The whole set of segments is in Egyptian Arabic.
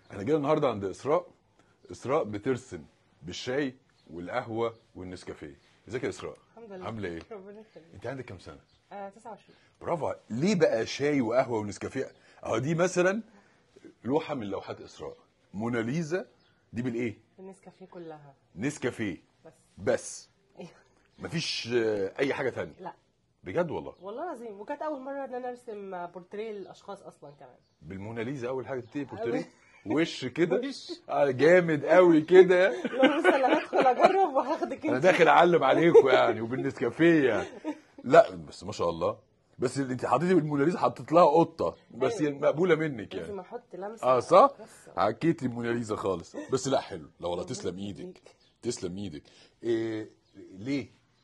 احنا جينا النهارده عند اسراء اسراء بترسم بالشاي والقهوه والنسكافيه ازيك يا اسراء الحمد لله عامله ايه ربنا يخليك انت عندك كام سنه آه 29 برافو ليه بقى شاي وقهوه ونسكافيه اهو دي مثلا لوحه من لوحات اسراء موناليزا دي بالايه النسكافيه كلها نسكافيه بس بس ايوه مفيش آه، اي حاجه تانية لا بجد والله والله العظيم وكانت اول مره ان انا ارسم بورتريه الاشخاص اصلا كمان بالموناليزا اول حاجه تبتدي بورتريه وش كده وش. آه، جامد قوي كده لو بص انا هدخل اجرب وهاخدك انا انت داخل اعلم عليكم يعني وبالنسكافيه يعني. لا بس ما شاء الله بس انت حطيتي بالموناليزا حطيت لها قطه بس هي مقبوله منك لازم يعني احط لمسه اه صح بس عكيتي الموناليزا خالص بس لا حلو لا والله تسلم ايدك تسلم ايدك إيه ليه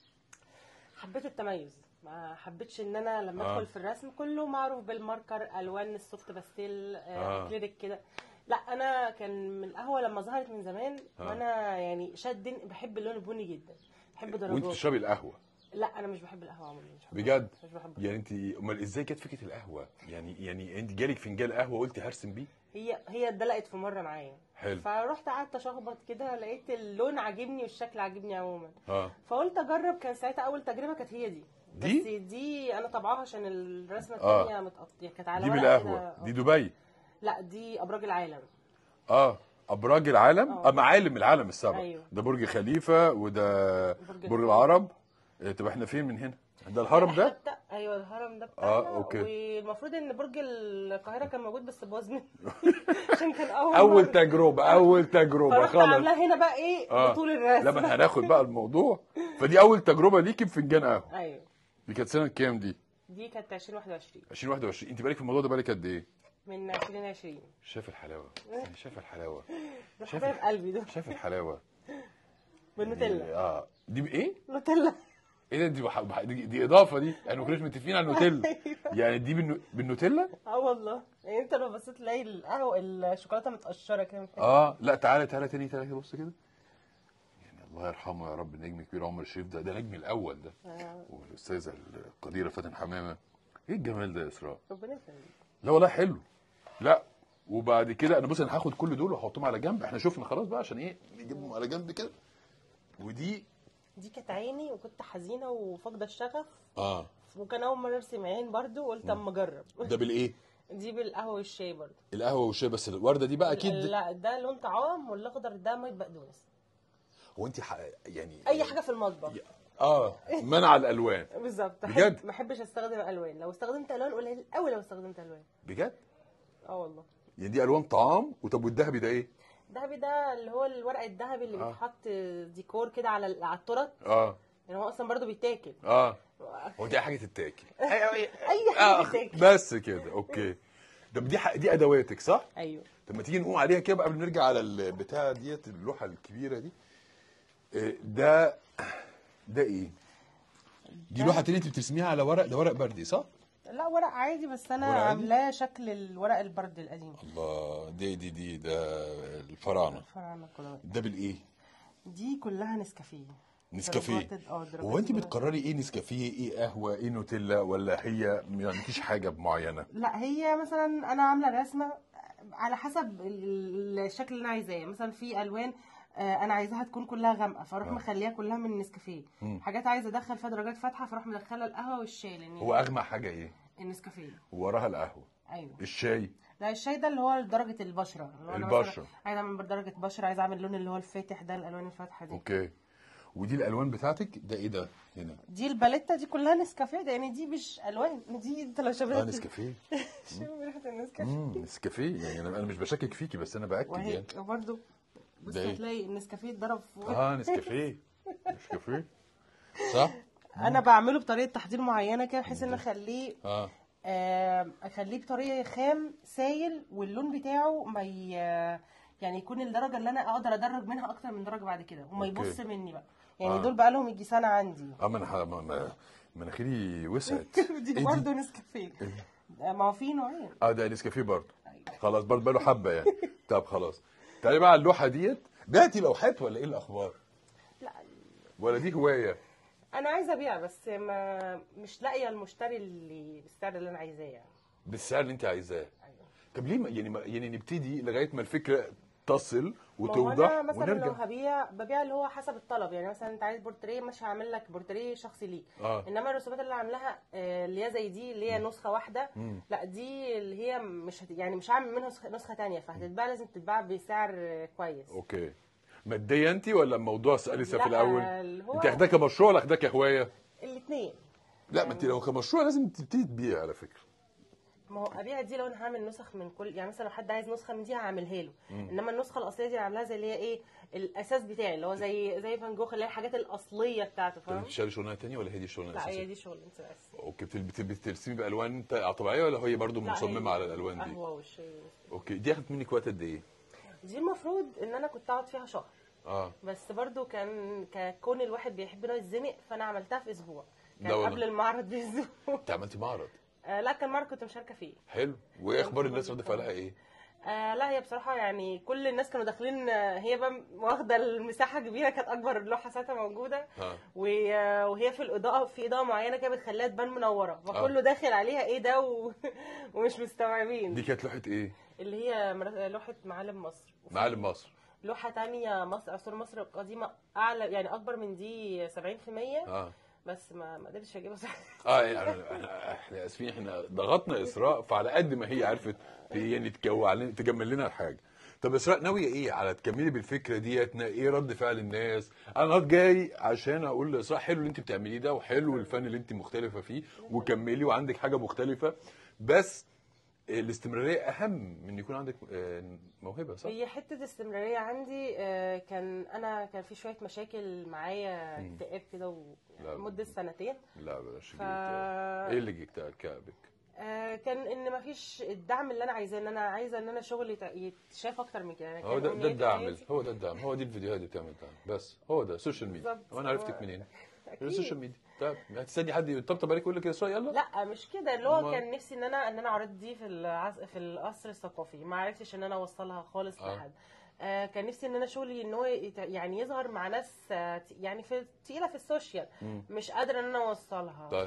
حبيت التميز ما حبيتش ان انا لما آه. ادخل في الرسم كله معروف بالماركر الوان السوفت باستيل آه. آه. كليريك كده لا انا كان من القهوه لما ظهرت من زمان آه. وانا يعني شدني بحب اللون البني جدا بحب وانت درجات تشربي القهوه لا انا مش بحب القهوه عموما مش بحبها. بجد مش بحبها يعني انت امال ازاي جت فكره القهوه يعني يعني انت جالك فنجان قهوه قلتي هرسم بيه هي هي اتدلقت في مره معايا حلو. فرحت قعدت اشخبط كده لقيت اللون عاجبني والشكل عاجبني عموما اه فقلت اجرب كان ساعتها اول تجربه كانت هي دي دي؟ بس دي انا طبعاها عشان الرسمه آه. الثانيه متقطعه كانت على دي ورق بالقهوه كده. دي دبي لا دي ابراج العالم اه ابراج العالم آه. اه معالم العالم السبع أيوه. ده برج خليفه وده برج برج العرب. العرب إيه، طب احنا فين من هنا ده الهرم ده حتى ايوه الهرم ده بتاعنا آه، أوكي. والمفروض ان برج القاهره كان موجود بس باظ مني عشان كان اول اول مرة. تجربه اول تجربه فرحت خلاص عاملاها هنا بقى ايه اه بطول الرسم لما هناخد بقى الموضوع فدي اول تجربه ليكي بفنجان قهوه ايوه دي كانت سنه كام دي دي كانت 2021 2021 انت بالك في الموضوع ده بالك قد ايه من 2020 شايف الحلاوه شايف الحلاوه ده شايف حبايب قلبي ده شايف الحلاوه بالنوتيلا اه دي بايه نوتيلا ايه ده دي, بح... بح... دي, دي اضافه دي احنا ما كناش متفقين على النوتيلا يعني دي بالنو... بالنوتيلا اه والله يعني انت لو بصيت تلاقي القهوه الشوكولاته متقشره كده من فوق. اه لا تعالى تعالى تاني تعالى كده بص كده يعني الله يرحمه يا رب نجم كبير عمر الشريف ده ده نجم الاول ده آه. والاستاذه القديره فاتن حمامه ايه الجمال ده يا اسراء ربنا يخليك لا والله حلو لا وبعد كده انا بص انا هاخد كل دول واحطهم على جنب احنا شفنا خلاص بقى عشان ايه نجيبهم على جنب كده ودي دي كانت عيني وكنت حزينه وفاقده الشغف اه وكان اول مره ارسم عين برضو قلت اما اجرب ده بالايه دي بالقهوه والشاي برضو القهوه والشاي بس الورده دي بقى اكيد لا ده لون طعام والاخضر ده ميه بقدونس هو انت ح... يعني اي حاجه في المطبخ اه منع الالوان بالظبط بجد؟ أحب- ما احبش استخدم الوان لو استخدمت الوان قليل قوي لو استخدمت الوان بجد اه والله يعني دي الوان طعام وطب والذهبي ده ايه الذهبي ده اللي هو الورق الذهبي اللي آه. بيتحط ديكور كده على ال- على الترط اه يعني هو اصلا برضو بيتاكل اه هو دي حاجه تتاكل اي آه حاجه بيتاكل بس كده اوكي ده دي ح... دي ادواتك صح ايوه طب ما تيجي نقوم عليها كده بقى قبل ما نرجع على البتاعه ديت اللوحه الكبيره دي إيه، ده ده ايه دي لوحه تانية انت بترسميها على ورق ده ورق بردي صح لا ورق عادي بس انا ورق عادي؟ عاملاه شكل الورق البرد القديم الله دي دي دي ده الفراعنه الفراعنه كلها ده بالايه دي كلها نسكافيه نسكافيه درجات- اه درجات هو انت كلها. بتقرري ايه نسكافيه ايه قهوه ايه نوتيلا ولا هي يعني مفيش حاجه معينه لا هي مثلا انا عامله رسمه على حسب ال- الشكل اللي انا عايزاه مثلا في الوان آه، انا عايزاها تكون كلها غامقه فاروح مخليها كلها من النسكافيه حاجات عايزه ادخل فيها درجات فاتحه فاروح مدخله القهوه والشاي لان هو اغمق حاجه ايه النسكافيه ووراها القهوه ايوه الشاي لا الشاي ده اللي هو درجه البشره اللي هو أنا البشرة. مثلا عايزه اعمل درجه بشره عايزه اعمل اللون اللي هو الفاتح ده الالوان الفاتحه دي اوكي ودي الالوان بتاعتك ده ايه ده هنا دي الباليتا دي كلها نسكافيه ده يعني دي مش الوان دي انت لو اه شبهت نسكافيه شوف ريحه النسكافيه امم نسكافيه يعني انا أنا مش بشكك فيكي بس انا باكد وهي يعني برضه بص ده إيه؟ هتلاقي النسكافيه اتضرب في اه نسكافيه نسكافيه صح انا بعمله بطريقه تحضير معينه كده بحيث ان اخليه اه آه، اخليه بطريقه خام سايل واللون بتاعه ما ي... يعني يكون الدرجه اللي انا اقدر ادرج منها اكتر من درجه بعد كده وما أوكي. يبص مني بقى يعني آه. دول بقى لهم يجي سنه عندي اه ما انا ح- ما- ما- مناخيري وسعت دي إيه برضه نسكافيه ما هو في نوعين اه ده نسكافيه برضه خلاص برضه بقاله حبه يعني طب خلاص تعالي بقى على اللوحه ديت بعتي لوحات ولا ايه الاخبار لا ولا دي هوايه انا عايزه ابيع بس ما مش لاقيه المشتري اللي بالسعر اللي انا عايزاه يعني بالسعر اللي انت عايزاه ايوه طب ليه ما يعني ما يعني نبتدي لغايه ما الفكره تصل ما هو وتوضح انا مثلا لو ونرجع هبيع ببيع اللي هو حسب الطلب يعني مثلا انت عايز بورتريه مش هعمل لك بورتريه شخصي ليك اه انما الرسومات اللي عاملاها آه، اللي هي زي دي اللي هي نسخه واحده مم. لا دي اللي هي مش هت... يعني مش هعمل منها نسخه, نسخة تانية فهتتباع لازم تتباع بسعر آه، كويس اوكي ماديه انت ولا الموضوع سلسه في لا، الاول اللي هو انت اخداها كمشروع ولا اخداها كهوايه الاثنين لا ما انت لو كمشروع لازم تبتدي تبيع على فكره ما هو ابيع دي لو انا هعمل نسخ من كل يعني مثلا لو حد عايز نسخه من دي هعملها له انما النسخه الاصليه دي عاملاها زي اللي هي ايه الاساس بتاعي اللي هو زي زي فان جوخ اللي هي الحاجات الاصليه بتاعته طب فاهم انت شغاله شغلانه ثانيه ولا هي دي الشغلانه لا هي الاساسيه دي شغل انت بس اوكي بت- بت- بترسمي بالوان انت طبيعيه ولا هي برضو لا، هي مصممه على الالوان دي قهوه والشاي اوكي دي اخدت منك وقت قد ايه دي المفروض ان انا كنت اقعد فيها شهر اه بس برضو كان ككون الواحد بيحب انه يتزنق فانا عملتها في اسبوع كان لا والله. قبل المعرض باسبوع انت عملتي معرض آه لا كان معرض كنت مشاركه فيه حلو وايه اخبار الناس رد فعلها ايه آه لا هي بصراحه يعني كل الناس كانوا داخلين آه، هي بقى واخده المساحه كبيره كانت اكبر لوحه ساعتها موجوده اه و- آه، وهي في الاضاءه في اضاءه معينه كده بتخليها تبان منوره فكله داخل عليها ايه ده و... ومش مستوعبين دي كانت لوحه ايه اللي هي مر- لوحه معالم مصر وفي معالم مصر لوحه تانية مصر عصور مصر القديمه اعلى يعني اكبر من دي 70% اه بس ما ما قدرتش اجيبها صح اه يعني احنا احنا اسفين احنا ضغطنا اسراء فعلى قد ما هي عرفت ت- يعني تجو علينا تجمل لنا الحاجه طب اسراء ناويه ايه على تكملي بالفكره ديت نا- ايه رد فعل الناس انا النهارده جاي عشان اقول لاسراء حلو اللي انت بتعمليه ده وحلو الفن اللي انت مختلفه فيه وكملي وعندك حاجه مختلفه بس الاستمراريه اهم من يكون عندك آه، موهبه صح هي حته استمراريه عندي آه، كان انا كان في شويه مشاكل معايا اكتئاب كده و- لا. لمده سنتين لا بلاش ف... تجيب اكتئاب. ايه اللي جه اكتئاب كابك آه، كان ان مفيش الدعم اللي انا عايزاه ان انا عايزه ان انا شغلي يت- يتشاف اكتر من كده أنا هو كان ده ده أمنيتي في الدعم حياتي- هو ده الدعم هو دي الفيديوهات اللي بتعمل دعم بس هو ده السوشيال ميديا بالظبط. وانا عرفتك منين أكيد. السوشيال ميديا طيب هتستني حد يطبطب عليك يقول لك يا اسراء يلا لا مش كده اللي هو أمال؟ كان نفسي ان انا ان انا عرضت دي في العص... في القصر الثقافي ما عرفتش ان انا اوصلها خالص آه. لحد آه كان نفسي ان انا شغلي ان هو يت- يعني يظهر مع ناس آه، ت- يعني في تقيله في السوشيال مم. مش قادره ان انا اوصلها طيب. ف...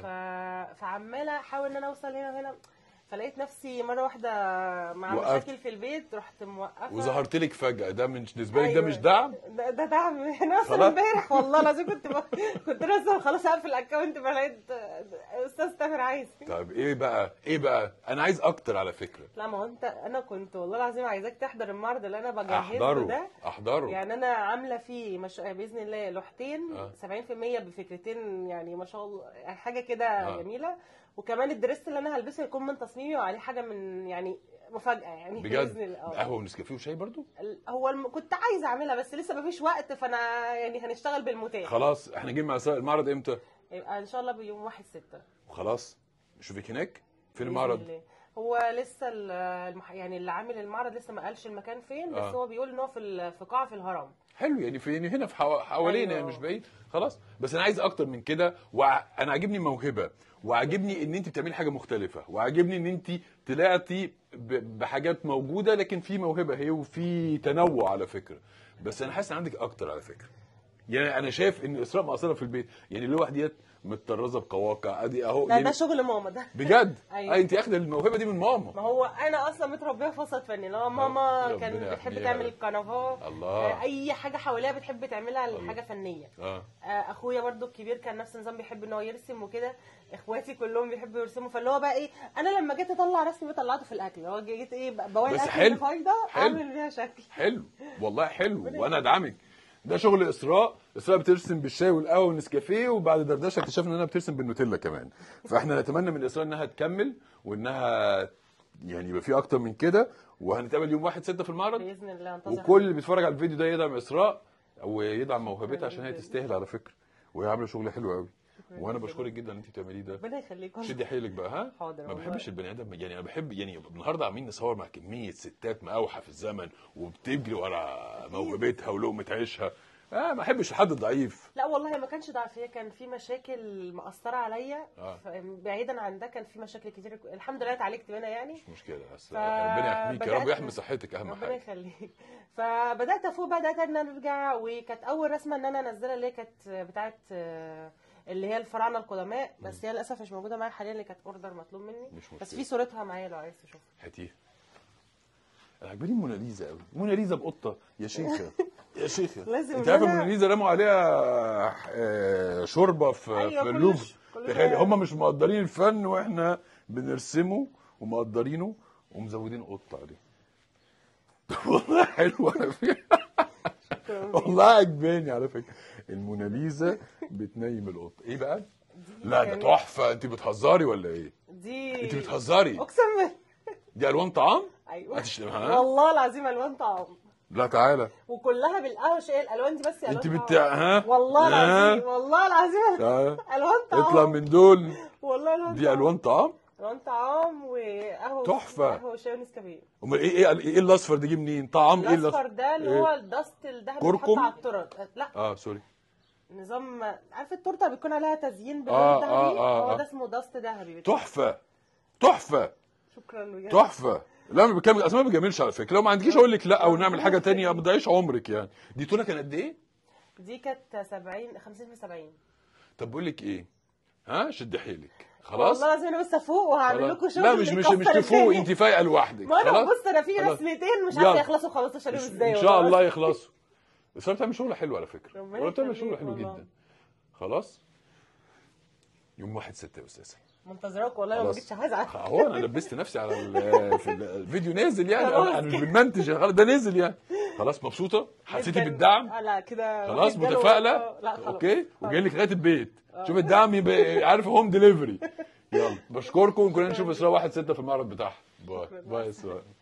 فعماله احاول ان انا اوصل هنا وهنا فلقيت نفسي مره واحده مع وقفت. مشاكل في البيت رحت موقفه وظهرت لك فجاه ده من بالنسبه لك ده أيوة. مش دعم ده, ده دعم انا اصلا خلاص. امبارح والله العظيم كنت ب... كنت لسه خلاص اقفل الاكونت فلقيت آه، استاذ تامر عايز طيب ايه بقى ايه بقى انا عايز اكتر على فكره لا ما هو انت انا كنت والله العظيم عايزاك تحضر المعرض اللي انا بجهزه احضره ده احضره يعني انا عامله فيه مش... باذن الله لوحتين آه. 70% بفكرتين يعني ما شاء الله يعني حاجه كده آه. جميله وكمان الدريس اللي انا هلبسه يكون من تصميمي وعليه حاجه من يعني مفاجاه يعني بجد باذن الله آه. قهوه ونسكافيه وشاي برضو ال- هو الم... كنت عايزه اعملها بس لسه ما فيش وقت فانا يعني هنشتغل بالمتاح خلاص احنا جايين مع اسراء المعرض امتى يبقى ان شاء الله بيوم 1 6 وخلاص نشوفك هناك فين بإذن المعرض الله. هو لسه ال- المح... يعني اللي عامل المعرض لسه ما قالش المكان فين بس آه. هو بيقول ان هو في ال- في قاعه في الهرم حلو يعني في يعني هنا في حوا- حوالينا أيوة. يعني مش بعيد خلاص بس انا عايز اكتر من كده وانا عاجبني موهبه وعاجبني ان انت بتعملي حاجه مختلفه وعاجبني ان انت طلعتي ب- بحاجات موجوده لكن في موهبه هي وفي تنوع على فكره بس انا حاسس ان عندك اكتر على فكره يعني انا شايف ان اسراء مقصره في البيت يعني اللوحه ديت متطرزه بقواقع ادي اهو لا يعني ده شغل ماما ده بجد أيوة. أي انت اخده الموهبه دي من ماما ما هو انا اصلا متربيه في وسط فني اللي هو ماما ربنا كانت بتحب يحميها. تعمل الكنفاه الله. آه، اي حاجه حواليها بتحب تعملها لحاجه فنيه اه آه، اخويا برضو الكبير كان نفس النظام بيحب ان هو يرسم وكده اخواتي كلهم بيحبوا يرسموا فاللي هو بقى ايه انا لما جيت اطلع رسمي طلعته في الاكل هو جيت ايه بواقي بس الاكل حلو. اللي فايضه حلو. اعمل بيها شكل حلو والله حلو وانا ادعمك ده شغل اسراء اسراء بترسم بالشاي والقهوه والنسكافيه وبعد دردشه اكتشفنا انها بترسم بالنوتيلا كمان فاحنا نتمنى من اسراء انها تكمل وانها يعني يبقى في اكتر من كده وهنتقابل يوم واحد ستة في المعرض باذن الله انتظر وكل اللي بيتفرج على الفيديو ده يدعم اسراء ويدعم موهبتها عشان هي تستاهل على فكره وهي عامله شغل حلو قوي وانا بشكرك جدا ان انت بتعملي ده ربنا يخليكم شدي حيلك بقى ها حاضر ما والله. بحبش البني ادم يعني انا بحب يعني النهارده عاملين نصور مع كميه ستات مقاوحه في الزمن وبتجري ورا موهبتها ولقمه عيشها اه ما احبش الحد الضعيف لا والله ما كانش ضعف هي كان في مشاكل مأثرة عليا آه. ف- بعيدا عن ده كان في مشاكل كتير الحمد لله اتعالجت منها يعني مش مشكله بس ف- ربنا يحميك يا رب بدأت- ويحمي صحتك اهم ربنا حاجه يخليك فبدات افوق بقى بدات ان انا ارجع وكانت اول رسمه ان انا انزلها اللي هي كانت بتاعت آه، اللي هي الفراعنه القدماء بس هي للاسف مش موجوده معايا حاليا اللي كانت اوردر مطلوب مني مش بس مشكلة. في صورتها معايا لو عايز تشوفها هاتيه انا عجباني موناليزا قوي موناليزا بقطه يا شيخه يا شيخه لازم انت عارفه إن أنا- موناليزا رموا عليها آه، شوربه في أيوة، في كل اللوفر ش- كل تخيلي شوية. هم مش مقدرين الفن واحنا بنرسمه ومقدرينه ومزودين قطه عليه والله حلوه على فكره والله عجباني على فكره الموناليزا بتنيم القطه ايه بقى؟ لا ده كانت- تحفه انت بتهزري ولا ايه؟ دي انت بتهزري اقسم بالله دي الوان طعام؟ ايوه هتش- ها؟ والله العظيم الوان طعام لا تعالى وكلها بالقهوه ايه الالوان دي بس الوان انت طعام. بت ها؟ والله ها؟ العظيم والله العظيم تعالى. الوان طعام اطلع من دول والله الوان دي طعام. الوان طعام الوان طعام وقهوه تحفة. قهوه وشاي ونسكافيه امال ايه ايه ايه الاصفر ده جه منين؟ طعام ايه الاصفر ده اللي إيه؟ هو الدست الذهبي اللي كركم؟ بيتحط على التورت لا اه سوري نظام عارف التورته بيكون عليها تزيين باللون آه، الذهبي آه، آه، هو آه. ده اسمه دست ذهبي تحفه تحفه شكرا بجد تحفه لا ما بكمل اصلا ما بجاملش على فكره لو ما عندكيش اقول لك لا او نعمل حاجه تانية ما تضيعيش عمرك يعني دي تونه كان قد ايه؟ دي كانت 70 50 في 70 طب بقول لك ايه؟ ها شد حيلك خلاص؟ والله العظيم انا بس افوق وهعمل خلاص. لكم شغل لا مش مش مش يكسر تفوق الدنيا. انت فايقه لوحدك ما انا خلاص؟ بص انا في خلاص. رسمتين مش يلا. عارفه يخلصوا خلاص اشيلهم ازاي ان والله. شاء الله يخلصوا بس هو بتعمل شغل حلو على فكره ربنا هو بتعمل يخليك شغل حلو والله. جدا خلاص يوم واحد ستة يا استاذ منتظراك والله ما خلاص. جيتش هزعل هو انا لبست نفسي على ال- في الفيديو نازل يعني خلاص. انا مش بنمنتج خلاص ده نازل يعني خلاص مبسوطه حسيتي جداً. بالدعم آه، لا كده خلاص واحد جاله- متفائله آه، لا خلاص اوكي وجاي لك لغايه البيت شوف الدعم يبقى عارف هوم ديليفري يلا بشكركم كلنا نشوف اسراء واحد ستة في المعرض بتاعها باي باي يا اسراء